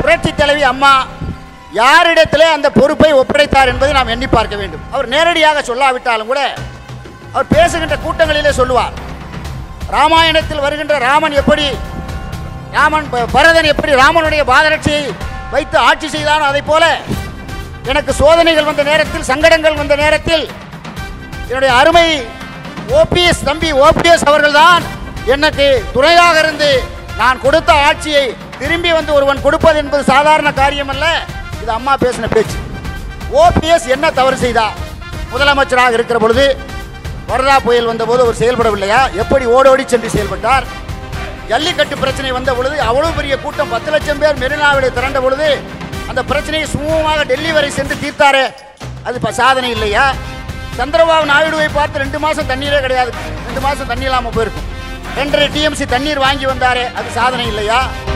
புரட்சி தலைவி அம்மா யாரிடத்திலே அந்த பொறுப்பை ஒப்படைத்தார் என்பதை நாம் எண்ணி பார்க்க வேண்டும் அவர் நேரடியாக சொல்லாவிட்டாலும் கூட அவர் பேசுகின்ற கூட்டங்களிலே சொல்லுவார் ராமாயணத்தில் வருகின்ற ராமன் எப்படி ராமன் ப- பரதன் எப்படி ராமனுடைய பாதரட்சியை வைத்து ஆட்சி செய்தானோ அதை போல எனக்கு சோதனைகள் வந்த நேரத்தில் சங்கடங்கள் வந்த நேரத்தில் என்னுடைய அருமை ஓபிஎஸ் தம்பி ஓபிஎஸ் அவர்கள்தான் எனக்கு துணையாக இருந்து நான் கொடுத்த ஆட்சியை திரும்பி வந்து ஒருவன் கொடுப்பது என்பது சாதாரண காரியம் அல்ல இது அம்மா பேசின பேச்சு ஓபிஎஸ் என்ன தவறு செய்தார் முதலமைச்சராக இருக்கிற பொழுது வரதா புயல் வந்தபோது அவர் செயல்படவில்லையா எப்படி ஓடோடி சென்று செயல்பட்டார் ஜல்லிக்கட்டு பிரச்சனை வந்த பொழுது அவ்வளவு பெரிய கூட்டம் பத்து லட்சம் பேர் மெரினாவிலே திரண்ட பொழுது அந்த பிரச்சனையை சுமூகமாக டெல்லி வரை சென்று தீர்த்தாரே அது இப்போ சாதனை இல்லையா சந்திரபாபு நாயுடுவை பார்த்து ரெண்டு மாதம் தண்ணீரே கிடையாது ரெண்டு மாதம் தண்ணி இல்லாமல் போயிருக்கும் ரெண்டரை டிஎம்சி தண்ணீர் வாங்கி வந்தாரே அது சாதனை இல்லையா